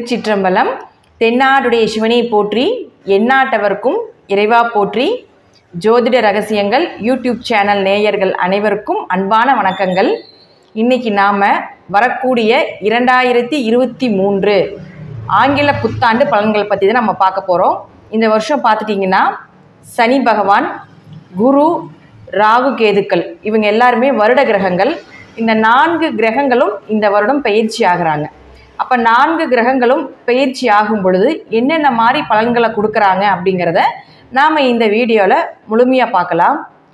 திருச்சிற்றம்பலம் தென்னாடுடைய சிவனை போற்றி எந்நாட்டவர்க்கும் இறைவா போற்றி ஜோதிட ரகசியங்கள் யூடியூப் சேனல் நேயர்கள் அனைவருக்கும் அன்பான வணக்கங்கள் இன்னைக்கு நாம் வரக்கூடிய இரண்டாயிரத்தி இருபத்தி மூன்று ஆங்கில புத்தாண்டு பலன்கள் பற்றி தான் நம்ம பார்க்க போகிறோம் இந்த வருஷம் பார்த்துட்டிங்கன்னா சனி பகவான் குரு ராகு கேதுக்கள் இவங்க எல்லாருமே வருட கிரகங்கள் இந்த நான்கு கிரகங்களும் இந்த வருடம் பயிற்சி ஆகுறாங்க அப்போ நான்கு கிரகங்களும் பயிற்சி ஆகும் பொழுது என்னென்ன மாதிரி பலன்களை கொடுக்குறாங்க அப்படிங்கிறத நாம் இந்த வீடியோவில் முழுமையாக பார்க்கலாம்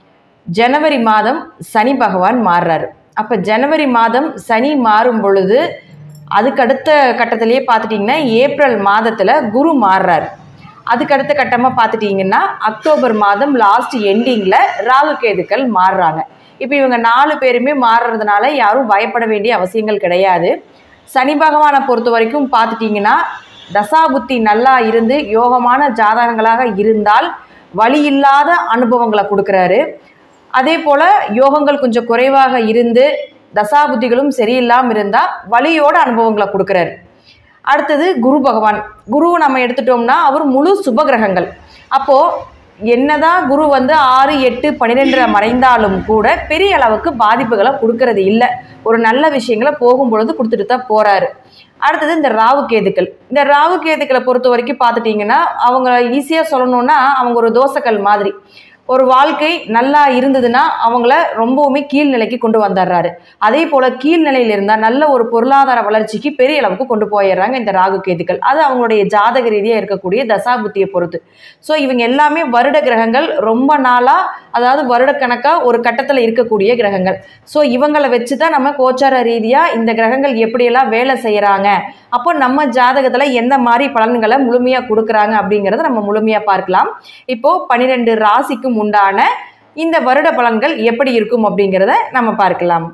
ஜனவரி மாதம் சனி பகவான் மாறுறாரு அப்போ ஜனவரி மாதம் சனி மாறும் பொழுது அதுக்கு அடுத்த கட்டத்திலேயே பார்த்துட்டிங்கன்னா ஏப்ரல் மாதத்தில் குரு மாறுறாரு அதுக்கு அடுத்த கட்டமாக பார்த்துட்டிங்கன்னா அக்டோபர் மாதம் லாஸ்ட் எண்டிங்கில் ராகு கேதுக்கள் மாறுறாங்க இப்போ இவங்க நாலு பேருமே மாறுறதுனால யாரும் பயப்பட வேண்டிய அவசியங்கள் கிடையாது சனி பகவானை பொறுத்த வரைக்கும் பார்த்துட்டிங்கன்னா தசாபுத்தி நல்லா இருந்து யோகமான ஜாதகங்களாக இருந்தால் வழி இல்லாத அனுபவங்களை கொடுக்குறாரு அதே போல் யோகங்கள் கொஞ்சம் குறைவாக இருந்து தசாபுத்திகளும் சரியில்லாமல் இருந்தால் வழியோட அனுபவங்களை கொடுக்குறாரு அடுத்தது குரு பகவான் குரு நம்ம எடுத்துட்டோம்னா அவர் முழு சுபகிரகங்கள் அப்போது என்னதான் குரு வந்து ஆறு எட்டு பன்னிரெண்டு மறைந்தாலும் கூட பெரிய அளவுக்கு பாதிப்புகளை கொடுக்கறது இல்லை ஒரு நல்ல விஷயங்களை போகும் பொழுது கொடுத்துட்டு தான் போகிறாரு அடுத்தது இந்த ராவு கேதுக்கள் இந்த ராவு கேதுக்களை பொறுத்த வரைக்கும் பார்த்துட்டிங்கன்னா அவங்க ஈஸியாக சொல்லணுன்னா அவங்க ஒரு தோசைக்கல் மாதிரி ஒரு வாழ்க்கை நல்லா இருந்ததுன்னா அவங்கள ரொம்பவுமே கீழ்நிலைக்கு கொண்டு வந்துடுறாரு அதே போல் கீழ்நிலையில் இருந்தால் நல்ல ஒரு பொருளாதார வளர்ச்சிக்கு பெரிய அளவுக்கு கொண்டு போயிடுறாங்க இந்த ராகு கேதுக்கள் அது அவங்களுடைய ஜாதக ரீதியாக இருக்கக்கூடிய தசாபுத்தியை பொறுத்து ஸோ இவங்க எல்லாமே வருட கிரகங்கள் ரொம்ப நாளாக அதாவது வருடக்கணக்காக ஒரு கட்டத்தில் இருக்கக்கூடிய கிரகங்கள் ஸோ இவங்களை வச்சு தான் நம்ம கோச்சார ரீதியாக இந்த கிரகங்கள் எப்படியெல்லாம் வேலை செய்கிறாங்க அப்போ நம்ம ஜாதகத்தில் எந்த மாதிரி பலன்களை முழுமையாக கொடுக்குறாங்க அப்படிங்கிறத நம்ம முழுமையாக பார்க்கலாம் இப்போது பன்னிரெண்டு ராசிக்கும் உண்டான இந்த வருட பலன்கள் எப்படி இருக்கும் அப்படிங்கிறத நம்ம பார்க்கலாம்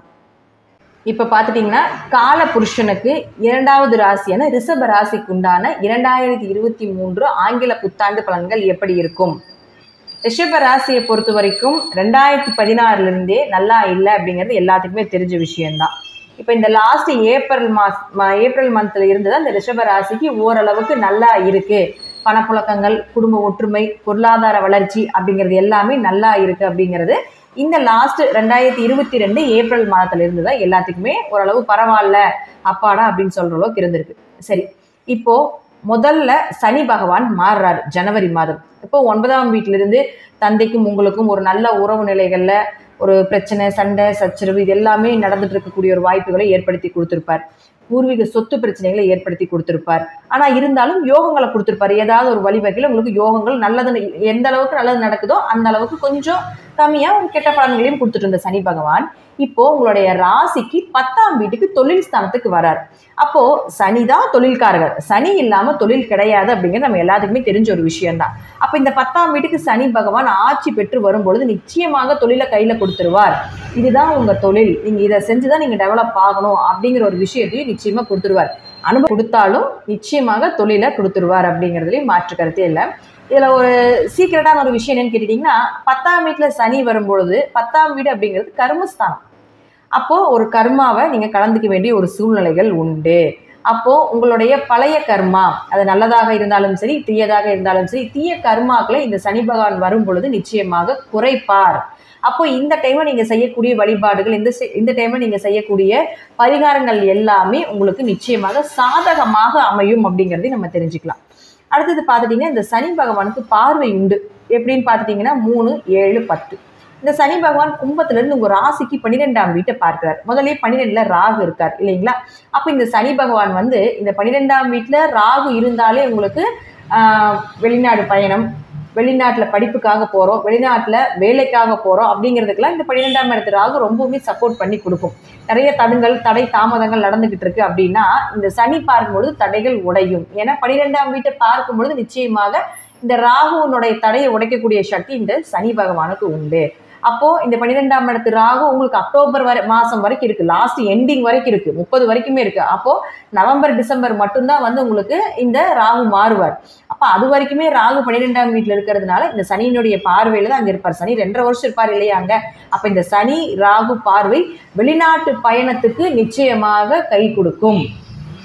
இப்போ பார்த்துட்டிங்கன்னா கால புருஷனுக்கு இரண்டாவது ராசியான ரிஷப ராசிக்கு உண்டான இரண்டாயிரத்தி இருபத்தி மூன்று ஆங்கில புத்தாண்டு பலன்கள் எப்படி இருக்கும் ரிஷப ராசியை பொறுத்த வரைக்கும் ரெண்டாயிரத்தி பதினாறுலேருந்தே நல்லா இல்லை அப்படிங்கிறது எல்லாத்துக்குமே தெரிஞ்ச விஷயம்தான் இப்போ இந்த லாஸ்ட் ஏப்ரல் மாஸ் ஏப்ரல் மந்த்தில் இருந்து தான் இந்த ரிஷப ராசிக்கு ஓரளவுக்கு நல்லா இருக்குது பணப்புழக்கங்கள் குடும்ப ஒற்றுமை பொருளாதார வளர்ச்சி அப்படிங்கிறது எல்லாமே நல்லா இருக்குது அப்படிங்கிறது இந்த லாஸ்ட் ரெண்டாயிரத்தி இருபத்தி ரெண்டு ஏப்ரல் மாதத்துல இருந்து தான் எல்லாத்துக்குமே ஓரளவு பரவாயில்ல அப்பாடா அப்படின்னு சொல்கிற அளவுக்கு இருந்திருக்கு சரி இப்போ முதல்ல சனி பகவான் மாறுறாரு ஜனவரி மாதம் இப்போ ஒன்பதாம் வீட்டிலிருந்து தந்தைக்கும் உங்களுக்கும் ஒரு நல்ல உறவு நிலைகளில் ஒரு பிரச்சனை சண்டை சச்சரவு இது எல்லாமே நடந்துட்டு இருக்கக்கூடிய ஒரு வாய்ப்புகளை ஏற்படுத்தி கொடுத்துருப்பார் பூர்வீக சொத்து பிரச்சனைகளை ஏற்படுத்தி கொடுத்துருப்பார் ஆனால் இருந்தாலும் யோகங்களை கொடுத்துருப்பார் ஏதாவது ஒரு வழிவகையில் உங்களுக்கு யோகங்கள் நல்லது எந்த அளவுக்கு நல்லது நடக்குதோ அந்த அளவுக்கு கொஞ்சம் கம்மியாக ஒரு கெட்ட பலன்களையும் கொடுத்துட்டு இருந்த சனி பகவான் இப்போ உங்களுடைய ராசிக்கு பத்தாம் வீட்டுக்கு தொழில் ஸ்தானத்துக்கு வரார் அப்போ சனி தான் தொழில்காரர்கள் சனி இல்லாம தொழில் கிடையாது அப்படிங்கிறது நம்ம எல்லாத்துக்குமே தெரிஞ்ச ஒரு விஷயம்தான் அப்ப இந்த பத்தாம் வீட்டுக்கு சனி பகவான் ஆட்சி பெற்று வரும்பொழுது நிச்சயமாக தொழிலை கையில கொடுத்துருவார் இதுதான் உங்க தொழில் நீங்க இதை செஞ்சுதான் நீங்க டெவலப் ஆகணும் அப்படிங்கிற ஒரு விஷயத்தையும் நிச்சயமா கொடுத்துருவார் அனுபவம் கொடுத்தாலும் நிச்சயமாக தொழிலை கொடுத்துருவார் அப்படிங்கிறதுலையும் மாற்று கருத்தே இல்லை இதில் ஒரு சீக்கிரட்டான ஒரு விஷயம் என்னன்னு கேட்டிங்கன்னா பத்தாம் வீட்டில் சனி வரும்பொழுது பத்தாம் வீடு அப்படிங்கிறது கர்மஸ்தானம் அப்போது ஒரு கர்மாவை நீங்கள் கலந்துக்க வேண்டிய ஒரு சூழ்நிலைகள் உண்டு அப்போது உங்களுடைய பழைய கர்மா அது நல்லதாக இருந்தாலும் சரி தீயதாக இருந்தாலும் சரி தீய கர்மாக்களை இந்த சனி பகவான் வரும் பொழுது நிச்சயமாக குறைப்பார் அப்போ இந்த டைமில் நீங்கள் செய்யக்கூடிய வழிபாடுகள் இந்த இந்த டைமில் நீங்கள் செய்யக்கூடிய பரிகாரங்கள் எல்லாமே உங்களுக்கு நிச்சயமாக சாதகமாக அமையும் அப்படிங்கிறதையும் நம்ம தெரிஞ்சுக்கலாம் அடுத்தது பார்த்துட்டிங்கன்னா இந்த சனி பகவானுக்கு பார்வை உண்டு எப்படின்னு பார்த்துட்டிங்கன்னா மூணு ஏழு பத்து இந்த சனி பகவான் கும்பத்திலிருந்து உங்கள் ராசிக்கு பன்னிரெண்டாம் வீட்டை பார்க்கிறார் முதலே பன்னிரெண்டில் ராகு இருக்கார் இல்லைங்களா அப்போ இந்த சனி பகவான் வந்து இந்த பன்னிரெண்டாம் வீட்டில் ராகு இருந்தாலே உங்களுக்கு வெளிநாடு பயணம் வெளிநாட்டில் படிப்புக்காக போகிறோம் வெளிநாட்டில் வேலைக்காக போகிறோம் அப்படிங்கிறதுக்கெல்லாம் இந்த பன்னிரெண்டாம் இடத்து ராகு ரொம்பவுமே சப்போர்ட் பண்ணி கொடுக்கும் நிறைய தடுங்கள் தடை தாமதங்கள் நடந்துகிட்டு இருக்கு அப்படின்னா இந்த சனி பார்க்கும்பொழுது தடைகள் உடையும் ஏன்னா பன்னிரெண்டாம் வீட்டை பார்க்கும்பொழுது நிச்சயமாக இந்த ராகுவனுடைய தடையை உடைக்கக்கூடிய சக்தி இந்த சனி பகவானுக்கு உண்டு அப்போ இந்த பன்னிரெண்டாம் இடத்து ராகு உங்களுக்கு அக்டோபர் வரை மாசம் வரைக்கும் இருக்கு லாஸ்ட் எண்டிங் வரைக்கும் இருக்கு முப்பது வரைக்குமே இருக்கு அப்போ நவம்பர் டிசம்பர் மட்டும்தான் வந்து உங்களுக்கு இந்த ராகு மாறுவார் அப்போ அது வரைக்குமே ராகு பன்னிரெண்டாம் வீட்டில் இருக்கிறதுனால இந்த சனியினுடைய பார்வையில தான் அங்கே இருப்பார் சனி ரெண்டரை வருஷம் இருப்பார் இல்லையா அங்க அப்போ இந்த சனி ராகு பார்வை வெளிநாட்டு பயணத்துக்கு நிச்சயமாக கை கொடுக்கும்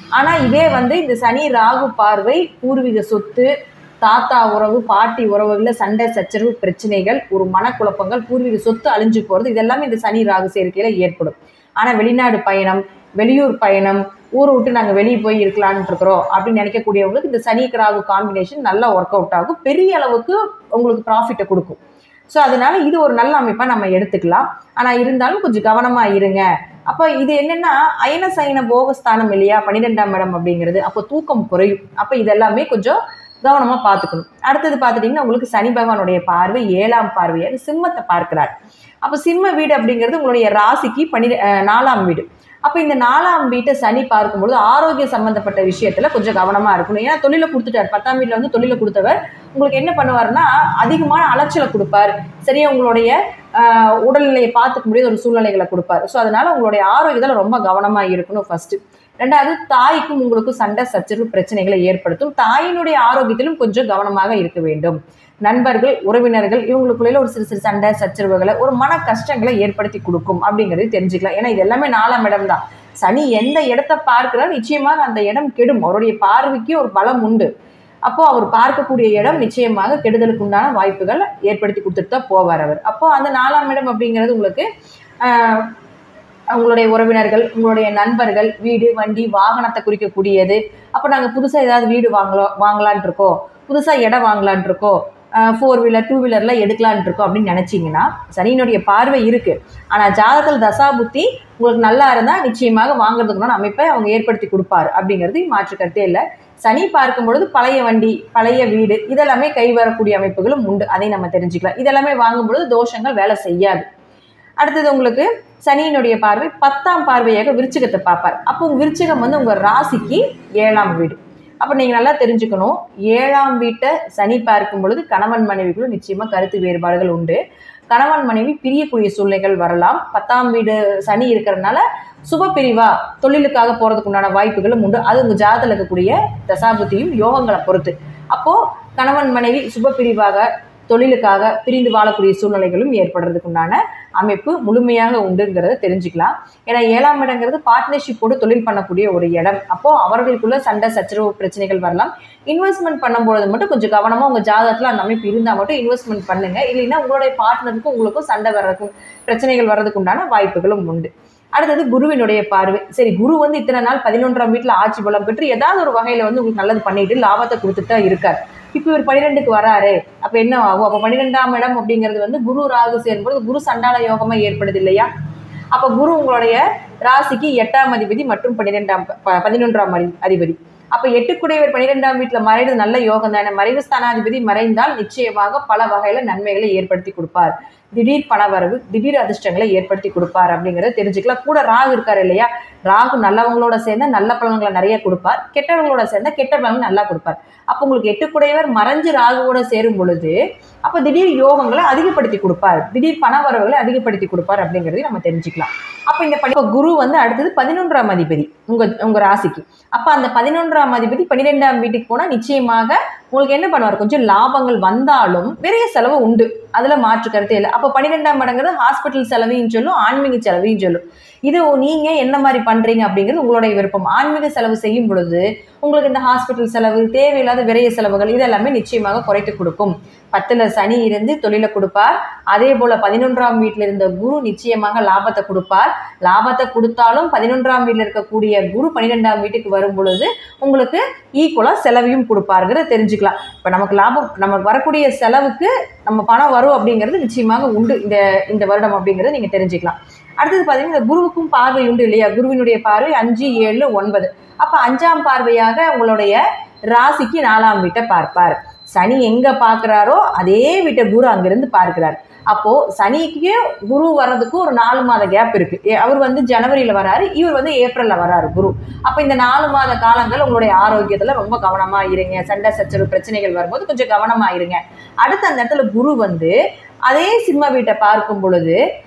ஆனால் இதே வந்து இந்த சனி ராகு பார்வை பூர்வீக சொத்து தாத்தா உறவு பாட்டி உறவுகளில் சண்டை சச்சரவு பிரச்சனைகள் ஒரு மனக்குழப்பங்கள் பூர்வீக சொத்து அழிஞ்சு போகிறது இதெல்லாமே இந்த சனி ராகு சேர்க்கையில் ஏற்படும் ஆனால் வெளிநாடு பயணம் வெளியூர் பயணம் ஊரை விட்டு நாங்கள் வெளியே போய் இருக்கலாம்னு இருக்கிறோம் அப்படின்னு நினைக்கக்கூடியவங்களுக்கு இந்த சனி ராகு காம்பினேஷன் நல்லா ஒர்க் அவுட் ஆகும் பெரிய அளவுக்கு உங்களுக்கு ப்ராஃபிட்டை கொடுக்கும் ஸோ அதனால இது ஒரு நல்ல அமைப்பாக நம்ம எடுத்துக்கலாம் ஆனால் இருந்தாலும் கொஞ்சம் கவனமாக இருங்க அப்போ இது என்னென்னா அயன சயன போகஸ்தானம் இல்லையா பன்னிரெண்டாம் இடம் அப்படிங்கிறது அப்போ தூக்கம் குறையும் அப்போ இதெல்லாமே கொஞ்சம் கவனமாக பார்த்துக்கணும் அடுத்தது பார்த்துட்டிங்கன்னா உங்களுக்கு சனி பகவானுடைய பார்வை ஏழாம் பார்வையாக சிம்மத்தை பார்க்கிறார் அப்போ சிம்ம வீடு அப்படிங்கிறது உங்களுடைய ராசிக்கு பன்னிரெ அஹ் நாலாம் வீடு அப்போ இந்த நாலாம் வீட்டை சனி பார்க்கும்பொழுது ஆரோக்கிய சம்பந்தப்பட்ட விஷயத்தில் கொஞ்சம் கவனமாக இருக்கணும் ஏன்னா தொழிலை கொடுத்துட்டார் பத்தாம் வீட்டில் வந்து தொழிலை கொடுத்தவர் உங்களுக்கு என்ன பண்ணுவார்னா அதிகமான அலைச்சலை கொடுப்பார் சரியா உங்களுடைய ஆஹ், உடல்நிலையை பார்த்துக்க முடியாத ஒரு சூழ்நிலைகளை கொடுப்பார் ஸோ அதனால உங்களுடைய ஆரோக்கியத்தில் ரொம்ப கவனமாக இருக்கணும் ஃபர்ஸ்ட் ரெண்டாவது தாய்க்கும் உங்களுக்கும் சண்டை சச்சரவு பிரச்சனைகளை ஏற்படுத்தும் தாயினுடைய ஆரோக்கியத்திலும் கொஞ்சம் கவனமாக இருக்க வேண்டும் நண்பர்கள் உறவினர்கள் இவங்களுக்குள்ள ஒரு சிறு சிறு சண்டை சச்சரவுகளை ஒரு மன கஷ்டங்களை ஏற்படுத்தி கொடுக்கும் அப்படிங்கிறது தெரிஞ்சுக்கலாம் ஏன்னா இது எல்லாமே நாலாம் இடம் தான் சனி எந்த இடத்த பார்க்கிறார் நிச்சயமாக அந்த இடம் கெடும் அவருடைய பார்வைக்கு ஒரு பலம் உண்டு அப்போ அவர் பார்க்கக்கூடிய இடம் நிச்சயமாக கெடுதலுக்கு உண்டான வாய்ப்புகள் ஏற்படுத்தி கொடுத்துட்டு தான் போவார் அவர் அப்போ அந்த நாலாம் இடம் அப்படிங்கிறது உங்களுக்கு ஆஹ், உங்களுடைய உறவினர்கள் உங்களுடைய நண்பர்கள் வீடு வண்டி வாகனத்தை குறிக்கக்கூடியது அப்போ நாங்கள் புதுசாக ஏதாவது வீடு வாங்கலாம் வாங்கலான் இருக்கோம் புதுசாக இடம் வாங்கலான் இருக்கோம் ஃபோர் வீலர் டூ வீலர்லாம் எடுக்கலான் இருக்கோம் அப்படின்னு நினச்சிங்கன்னா சனியினுடைய பார்வை இருக்குது ஆனால் ஜாதகத்தில் தசாபுத்தி உங்களுக்கு நல்லா இருந்தால் நிச்சயமாக வாங்குறதுக்குண்டான அமைப்பை அவங்க ஏற்படுத்தி கொடுப்பாரு அப்படிங்கிறது மாற்று கருத்தே இல்லை சனி பார்க்கும் பொழுது பழைய வண்டி பழைய வீடு இதெல்லாமே கை வரக்கூடிய அமைப்புகளும் உண்டு அதை நம்ம தெரிஞ்சுக்கலாம் இதெல்லாமே வாங்கும் பொழுது தோஷங்கள் வேலை செய்யாது அடுத்தது உங்களுக்கு சனியினுடைய பார்வை பத்தாம் பார்வையாக விருச்சிகத்தை பார்ப்பார் அப்போ உங்க விருச்சிகம் வந்து உங்கள் ராசிக்கு ஏழாம் வீடு அப்போ நீங்கள் நல்லா தெரிஞ்சுக்கணும் ஏழாம் வீட்டை சனி பார்க்கும் பொழுது கணவன் மனைவிக்குள்ள நிச்சயமாக கருத்து வேறுபாடுகள் உண்டு கணவன் மனைவி பிரியக்கூடிய சூழ்நிலைகள் வரலாம் பத்தாம் வீடு சனி இருக்கிறதுனால சுப பிரிவா தொழிலுக்காக போகிறதுக்கு உண்டான வாய்ப்புகளும் உண்டு அது உங்கள் ஜாதத்தில் இருக்கக்கூடிய தசாபுத்தியும் யோகங்களை பொறுத்து அப்போது கணவன் மனைவி சுப பிரிவாக தொழிலுக்காக பிரிந்து வாழக்கூடிய சூழ்நிலைகளும் ஏற்படுறதுக்கு உண்டான அமைப்பு முழுமையாக உண்டுங்கிறத தெரிஞ்சுக்கலாம் ஏன்னா ஏழாம் இடங்கிறது பார்ட்னர்ஷிப்போடு தொழில் பண்ணக்கூடிய ஒரு இடம் அப்போது அவர்களுக்குள்ள சண்டை சச்சரவு பிரச்சனைகள் வரலாம் இன்வெஸ்ட்மெண்ட் பண்ணும்பொழுது மட்டும் கொஞ்சம் கவனமாக உங்கள் ஜாதகத்தில் அந்த அமைப்பு இருந்தால் மட்டும் இன்வெஸ்ட்மெண்ட் பண்ணுங்க இல்லைன்னா உங்களுடைய பார்ட்னருக்கும் உங்களுக்கும் சண்டை வர்றதுக்கும் பிரச்சனைகள் வர்றதுக்கு உண்டான வாய்ப்புகளும் உண்டு அடுத்தது குருவினுடைய பார்வை சரி குரு வந்து இத்தனை நாள் பதினொன்றாம் வீட்டில் ஆட்சி பலம் பெற்று ஏதாவது ஒரு வகையில் வந்து உங்களுக்கு நல்லது பண்ணிட்டு லாபத்தை கொடுத்துட்டு தான் இருக்கார் இப்போ இவர் பன்னிரெண்டுக்கு வராரு அப்போ என்ன ஆகும் அப்போ பன்னிரெண்டாம் இடம் அப்படிங்கிறது வந்து குரு ராகு சேரும்போது குரு சண்டால யோகமாக ஏற்படுது இல்லையா அப்போ குரு உங்களுடைய ராசிக்கு எட்டாம் அதிபதி மற்றும் பன்னிரெண்டாம் ப- பதினொன்றாம் அதி- அதிபதி அப்போ எட்டுக்குடையவர் பன்னிரெண்டாம் வீட்டில் மறைறது நல்ல யோகம் தானே மறைவு ஸ்தானாதிபதி மறைந்தால் நிச்சயமாக பல வகையில் நன்மைகளை ஏற்படுத்தி கொடுப்பார் திடீர் பணவரவு திடீர் அதிர்ஷ்டங்களை ஏற்படுத்தி கொடுப்பார் அப்படிங்கிறத தெரிஞ்சுக்கலாம் கூட ராகு இருக்காரு இல்லையா ராகு நல்லவங்களோட சேர்ந்தா நல்ல பலன்களை நிறைய கொடுப்பார் கெட்டவங்களோட சேர்ந்தா கெட்ட பலன்கள் நல்லா கொடுப்பார் அப்போ உங்களுக்கு எட்டுக்குடையவர் மறைஞ்சு ராகுவோட சேரும் பொழுது அப்போ திடீர் யோகங்களை அதிகப்படுத்தி கொடுப்பார் திடீர் பண வரவுகளை அதிகப்படுத்தி கொடுப்பார் அப்படிங்கிறதையும் நம்ம தெரிஞ்சுக்கலாம் அப்போ இந்த படி- இப்ப குரு வந்து அடுத்தது பதினொன்றாம் அதிபதி உங்க உங்க ராசிக்கு அப்போ அந்த பதினொன்றாம் அதிபதி பன்னிரெண்டாம் வீட்டுக்கு போனால் நிச்சயமாக உங்களுக்கு என்ன பண்ணுவார் கொஞ்சம் லாபங்கள் வந்தாலும் பெரிய செலவு உண்டு அதில் மாற்று கருத்தே இல்லை அப்போ பன்னிரெண்டாம் இடங்கிறது ஹாஸ்பிட்டல் செலவையும் சொல்லும் ஆன்மீக செலவையும் சொல்லும் இது நீங்கள் என்ன மாதிரி பண்ணுறீங்க அப்படிங்கிறது உங்களுடைய விருப்பம் ஆன்மீக செலவு செய்யும் பொழுது உங்களுக்கு இந்த ஹாஸ்பிட்டல் செலவு தேவையில்லாத விரைய செலவுகள் இதெல்லாமே நிச்சயமாக குறைத்து கொடுக்கும் பத்தில் சனி இருந்து தொழிலை கொடுப்பார் அதே போல் பதினொன்றாம் வீட்டில் இருந்த குரு நிச்சயமாக லாபத்தை கொடுப்பார் லாபத்தை கொடுத்தாலும் பதினொன்றாம் வீட்டில் இருக்கக்கூடிய குரு பன்னிரெண்டாம் வீட்டுக்கு வரும் பொழுது உங்களுக்கு ஈக்குவலாக செலவையும் கொடுப்பாருங்கிறத தெரிஞ்சுக்கலாம் இப்போ நமக்கு லாபம் நமக்கு வரக்கூடிய செலவுக்கு நம்ம பணம் வரும் அப்படிங்கிறது நிச்சயமாக உண்டு இந்த இந்த வருடம் அப்படிங்கிறத நீங்கள் தெரிஞ்சுக்கலாம் அடுத்தது பார்த்தீங்கன்னா இந்த குருவுக்கும் பார்வை உண்டு இல்லையா குருவினுடைய பார்வை அஞ்சு ஏழு ஒன்பது அப்போ அஞ்சாம் பார்வையாக உங்களுடைய ராசிக்கு நாலாம் வீட்டை பார்ப்பார் சனி எங்கே பார்க்குறாரோ அதே வீட்டை குரு அங்கிருந்து பார்க்கிறார் அப்போது சனிக்கு குரு வர்றதுக்கு ஒரு நாலு மாத கேப் இருக்குது அவர் வந்து ஜனவரியில் வராரு இவர் வந்து ஏப்ரலில் வராரு குரு அப்போ இந்த நாலு மாத காலங்கள் உங்களுடைய ஆரோக்கியத்தில் ரொம்ப கவனமாக இருங்க சண்டை சச்சரவு பிரச்சனைகள் வரும்போது கொஞ்சம் கவனமாக இருங்க அடுத்து அந்த இடத்துல குரு வந்து அதே சிம்ம வீட்டை பார்க்கும் பொழுது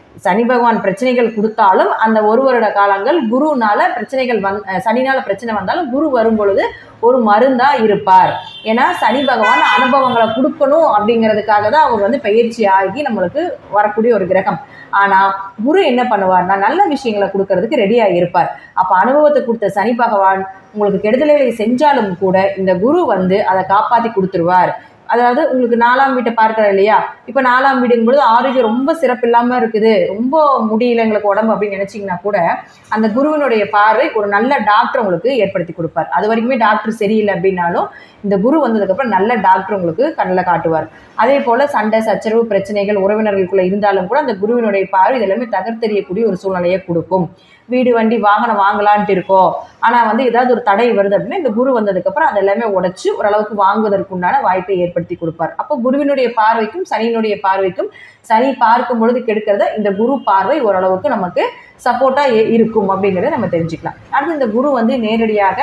சனி பகவான் பிரச்சனைகள் கொடுத்தாலும் அந்த ஒரு வருட காலங்கள் குருனால பிரச்சனைகள் வந் அஹ் சனினால பிரச்சனை வந்தாலும் குரு வரும் பொழுது ஒரு மருந்தா இருப்பார் ஏன்னா சனி பகவான் அனுபவங்களை கொடுக்கணும் அப்படிங்கிறதுக்காக தான் அவர் வந்து பயிற்சி ஆகி நம்மளுக்கு வரக்கூடிய ஒரு கிரகம் ஆனால் குரு என்ன பண்ணுவார்னா நல்ல விஷயங்களை கொடுக்கறதுக்கு ரெடியாக இருப்பார் அப்போ அனுபவத்தை கொடுத்த சனி பகவான் உங்களுக்கு கெடுதல்களை செஞ்சாலும் கூட இந்த குரு வந்து அதை காப்பாற்றி கொடுத்துருவார் அதாவது உங்களுக்கு நாலாம் வீட்டை பார்க்குறாரு இல்லையா இப்போ நாலாம் வீடுங்கும்போது ஆரோக்கியம் ரொம்ப சிறப்பில்லாமல் இருக்குது ரொம்ப முடியல எங்களுக்கு உடம்பு அப்படின்னு நினச்சிங்கன்னா கூட அந்த குருவினுடைய பார்வை ஒரு நல்ல டாக்டர் உங்களுக்கு ஏற்படுத்தி கொடுப்பார் அது வரைக்குமே டாக்டர் சரியில்லை அப்படின்னாலும் இந்த குரு வந்ததுக்கப்புறம் நல்ல டாக்டர் உங்களுக்கு கண்ணில் காட்டுவார் அதே போல் சண்டை சச்சரவு பிரச்சனைகள் உறவினர்களுக்குள்ள இருந்தாலும் கூட அந்த குருவினுடைய பார்வை இது எல்லாமே தகர்த்தெறியக்கூடிய ஒரு சூழ்நிலையை கொடுக்கும் வீடு வண்டி வாகனம் வாங்கலான்ட்டு இருக்கோம் ஆனால் வந்து ஏதாவது ஒரு தடை வருது அப்படின்னா இந்த குரு வந்ததுக்கப்புறம் அது எல்லாமே உடைச்சு ஓரளவுக்கு வாங்குவதற்கு உண்டான வாய்ப்பை ஏற்படுத்தி கொடுப்பார் அப்போ குருவினுடைய பார்வைக்கும் சனியினுடைய பார்வைக்கும் சனி பார்க்கும் பொழுது கெடுக்கிறத இந்த குரு பார்வை ஓரளவுக்கு நமக்கு சப்போர்ட்டாக இருக்கும் அப்படிங்கிறத நம்ம தெரிஞ்சுக்கலாம் அடுத்து இந்த குரு வந்து நேரடியாக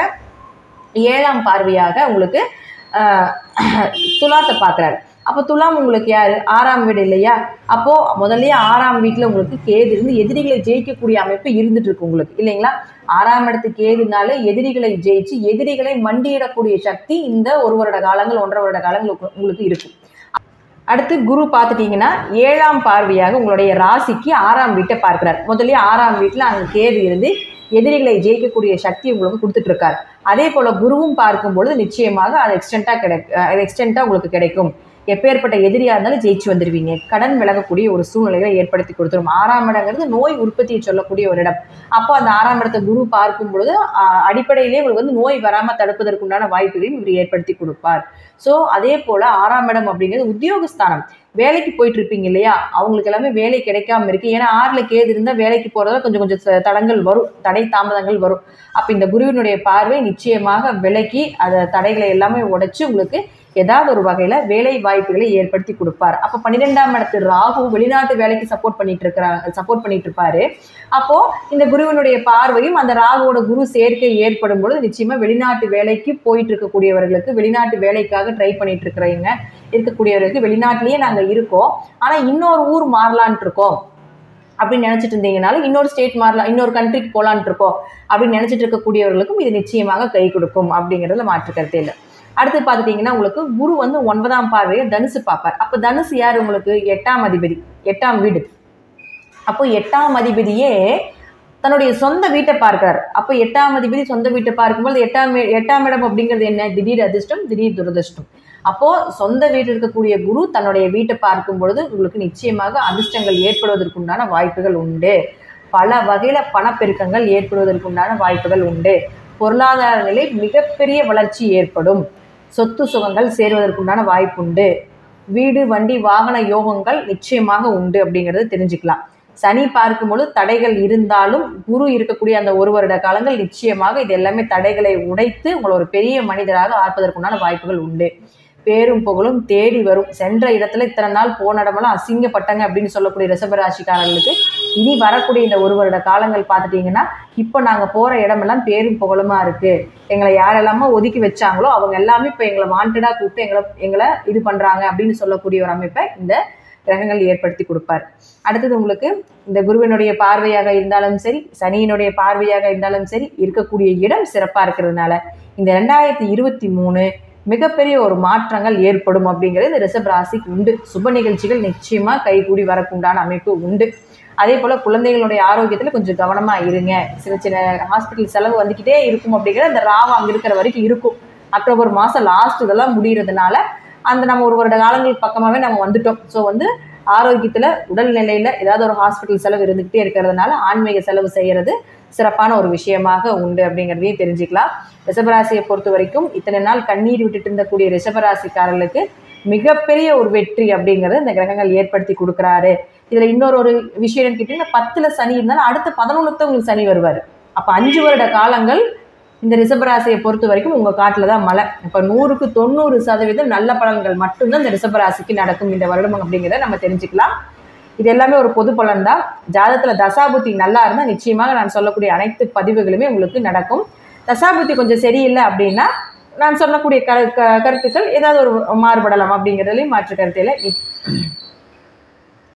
ஏழாம் பார்வையாக உங்களுக்கு ஆஹ், துலாத்தை பார்க்குறாரு அப்போ துலாம் உங்களுக்கு யார் ஆறாம் வீடு இல்லையா அப்போது முதல்லயே ஆறாம் வீட்டில் உங்களுக்கு கேது இருந்து எதிரிகளை ஜெயிக்கக்கூடிய அமைப்பு இருந்துட்டு இருக்கு உங்களுக்கு இல்லைங்களா ஆறாம் இடத்துக்கு கேதுனால எதிரிகளை ஜெயிச்சு எதிரிகளை மண்டியிடக்கூடிய சக்தி இந்த ஒரு வருட காலங்கள் ஒன்றரை வருட காலங்கள் உங்க- உங்களுக்கு இருக்கும் அடுத்து குரு பார்த்துட்டீங்கன்னா ஏழாம் பார்வையாக உங்களுடைய ராசிக்கு ஆறாம் வீட்டை பார்க்கிறார் முதல்ல ஆறாம் வீட்டில் அங்கே கேது இருந்து எதிரிகளை ஜெயிக்கக்கூடிய சக்தி உங்களுக்கு கொடுத்துட்டு இருக்காரு அதே போல் குருவும் பார்க்கும்பொழுது நிச்சயமாக அது எக்ஸ்டெண்ட்டாக கிடை அது எக்ஸ்டெண்ட்டாக உங்களுக்கு கிடைக்கும் எப்பேற்பட்ட எதிரியாக இருந்தாலும் ஜெயிச்சு வந்துடுவீங்க கடன் விலகக்கூடிய ஒரு சூழ்நிலைகளை ஏற்படுத்தி கொடுத்துரும் ஆறாம் இடங்கிறது நோய் உற்பத்தியை சொல்லக்கூடிய ஒரு இடம் அப்போ அந்த ஆறாம் இடத்தை குரு பார்க்கும் பொழுது ஆஹ், அடிப்படையிலே உங்களுக்கு வந்து நோய் வராமல் தடுப்பதற்குண்டான வாய்ப்புகளையும் இவர் ஏற்படுத்தி கொடுப்பார் ஸோ அதே போல் ஆறாம் இடம் அப்படிங்கிறது உத்தியோகஸ்தானம் வேலைக்கு போயிட்டு இருப்பீங்க இல்லையா அவங்களுக்கு எல்லாமே வேலை கிடைக்காம இருக்கு ஏன்னா ஆறில் கேது இருந்தால் வேலைக்கு போகிறதால கொஞ்சம் கொஞ்சம் ச- தடங்கள் வரும் தடை தாமதங்கள் வரும் அப்போ இந்த குருவினுடைய பார்வை நிச்சயமாக விலக்கி அதை தடைகளை எல்லாமே உடைச்சு உங்களுக்கு ஏதாவது ஒரு வகையில் வேலை வாய்ப்புகளை ஏற்படுத்தி கொடுப்பார் அப்போ பன்னிரெண்டாம் இடத்து ராகு வெளிநாட்டு வேலைக்கு சப்போர்ட் பண்ணிட்டு இருக்கிறாங்க சப்போர்ட் பண்ணிட்டு இருப்பாரு அப்போ இந்த குருவினுடைய பார்வையும் அந்த ராகுவோட குரு சேர்க்கை ஏற்படும் பொழுது நிச்சயமா வெளிநாட்டு வேலைக்கு போயிட்டு இருக்கக்கூடியவர்களுக்கு வெளிநாட்டு வேலைக்காக ட்ரை பண்ணிட்டு இருக்கிறவங்க இருக்கக்கூடியவர்களுக்கு வெளிநாட்டிலேயே நாங்கள் இருக்கோம் ஆனால் இன்னொரு ஊர் மாறலான்ட்டு இருக்கோம் அப்படின்னு நினச்சிட்டு இருந்தீங்கனாலும் இன்னொரு ஸ்டேட் மாறலாம் இன்னொரு கண்ட்ரிக்கு போகலான்ட்டு இருக்கோம் அப்படின்னு நினச்சிட்டு இருக்கக்கூடியவர்களுக்கும் இது நிச்சயமாக கை கொடுக்கும் அப்படிங்கிறதுல மாற்று கருத்தே இல்லை அடுத்து பார்த்துட்டிங்கன்னா உங்களுக்கு குரு வந்து ஒன்பதாம் பார்வையை தனுசு பார்ப்பார் அப்போ தனுசு யார் உங்களுக்கு எட்டாம் அதிபதி எட்டாம் வீடு அப்போ எட்டாம் அதிபதியே தன்னுடைய சொந்த வீட்டை பார்க்கிறார் அப்போ எட்டாம் அதிபதி சொந்த வீட்டை பார்க்கும்போது எட்டாம் இ- எட்டாம் இடம் அப்படிங்கிறது என்ன திடீர் அதிர்ஷ்டம் திடீர் துரதிர்ஷ்டம் அப்போ சொந்த வீட்டில் இருக்கக்கூடிய குரு தன்னுடைய வீட்டை பார்க்கும் பொழுது உங்களுக்கு நிச்சயமாக அதிர்ஷ்டங்கள் ஏற்படுவதற்குண்டான வாய்ப்புகள் உண்டு பல வகையில பணப்பெருக்கங்கள் ஏற்படுவதற்குண்டான வாய்ப்புகள் உண்டு பொருளாதார நிலை மிகப்பெரிய வளர்ச்சி ஏற்படும் சொத்து சுகங்கள் சேருவதற்குண்டான வாய்ப்புண்டு வீடு வண்டி வாகன யோகங்கள் நிச்சயமாக உண்டு அப்படிங்கிறத தெரிஞ்சுக்கலாம் சனி பார்க்கும்பொழுது தடைகள் இருந்தாலும் குரு இருக்கக்கூடிய அந்த ஒரு வருட காலங்கள் நிச்சயமாக இது எல்லாமே தடைகளை உடைத்து உங்களை ஒரு பெரிய மனிதராக ஆற்பதற்குண்டான வாய்ப்புகள் உண்டு பேரும் புகழும் தேடி வரும் சென்ற இடத்துல இத்தனை நாள் போன இடமெல்லாம் அசிங்கப்பட்டங்க அப்படின்னு சொல்லக்கூடிய ரிஷபராசிக்காரர்களுக்கு இனி வரக்கூடிய இந்த ஒரு வருட காலங்கள் பார்த்துட்டிங்கன்னா இப்போ நாங்கள் போகிற இடமெல்லாம் பேரும் புகழுமா இருக்குது எங்களை யாரெல்லாமோ ஒதுக்கி வச்சாங்களோ அவங்க எல்லாமே இப்போ எங்களை வாண்டடாக கூப்பிட்டு எங்களை எங்களை இது பண்ணுறாங்க அப்படின்னு சொல்லக்கூடிய ஒரு அமைப்பை இந்த கிரகங்கள் ஏற்படுத்தி கொடுப்பார் அடுத்தது உங்களுக்கு இந்த குருவினுடைய பார்வையாக இருந்தாலும் சரி சனியினுடைய பார்வையாக இருந்தாலும் சரி இருக்கக்கூடிய இடம் சிறப்பாக இருக்கிறதுனால இந்த ரெண்டாயிரத்தி இருபத்தி மூணு மிகப்பெரிய ஒரு மாற்றங்கள் ஏற்படும் அப்படிங்கிறது இந்த ரிஷப் ராசிக்கு உண்டு சுப நிகழ்ச்சிகள் நிச்சயமாக கைகூடி வரக்குண்டான அமைப்பு உண்டு அதே போல் குழந்தைகளுடைய ஆரோக்கியத்தில் கொஞ்சம் கவனமாக இருங்க சின்ன சின்ன ஹாஸ்பிட்டல் செலவு வந்துக்கிட்டே இருக்கும் அப்படிங்கிற அந்த ராவம் அங்கே இருக்கிற வரைக்கும் இருக்கும் அக்டோபர் மாதம் லாஸ்ட் இதெல்லாம் முடிகிறதுனால அந்த நம்ம ஒரு வருட காலங்கள் பக்கமாகவே நம்ம வந்துட்டோம் ஸோ வந்து ஆரோக்கியத்தில் உடல்நிலையில் ஏதாவது ஒரு ஹாஸ்பிட்டல் செலவு இருந்துக்கிட்டே இருக்கிறதுனால ஆன்மீக செலவு செய்கிறது சிறப்பான ஒரு விஷயமாக உண்டு அப்படிங்கிறதையும் தெரிஞ்சுக்கலாம் ரிஷபராசியை பொறுத்த வரைக்கும் இத்தனை நாள் கண்ணீர் விட்டுட்டு இருந்தக்கூடிய ரிஷபராசிக்காரர்களுக்கு மிகப்பெரிய ஒரு வெற்றி அப்படிங்கிறத இந்த கிரகங்கள் ஏற்படுத்தி கொடுக்குறாரு இதில் இன்னொரு ஒரு விஷயம் கேட்டிங்கன்னா பத்தில் சனி இருந்தாலும் அடுத்த பதினொன்றுத்த உங்களுக்கு சனி வருவார் அப்போ அஞ்சு வருட காலங்கள் இந்த ரிஷபராசியை பொறுத்த வரைக்கும் உங்கள் காட்டில் தான் மழை இப்போ நூறுக்கு தொண்ணூறு சதவீதம் நல்ல பலன்கள் மட்டும்தான் இந்த ரிஷபராசிக்கு நடக்கும் இந்த வருடம் அப்படிங்கிறத நம்ம தெரிஞ்சுக்கலாம் இது எல்லாமே ஒரு பொது பலன் தான் ஜாதகத்தில் தசாபுத்தி நல்லா இருந்தால் நிச்சயமாக நான் சொல்லக்கூடிய அனைத்து பதிவுகளுமே உங்களுக்கு நடக்கும் தசாபுத்தி கொஞ்சம் சரியில்லை அப்படின்னா நான் சொல்லக்கூடிய கரு க- கருத்துக்கள் ஏதாவது ஒரு மாறுபடலாம் அப்படிங்கிறதுலையும் மாற்று கருத்தில்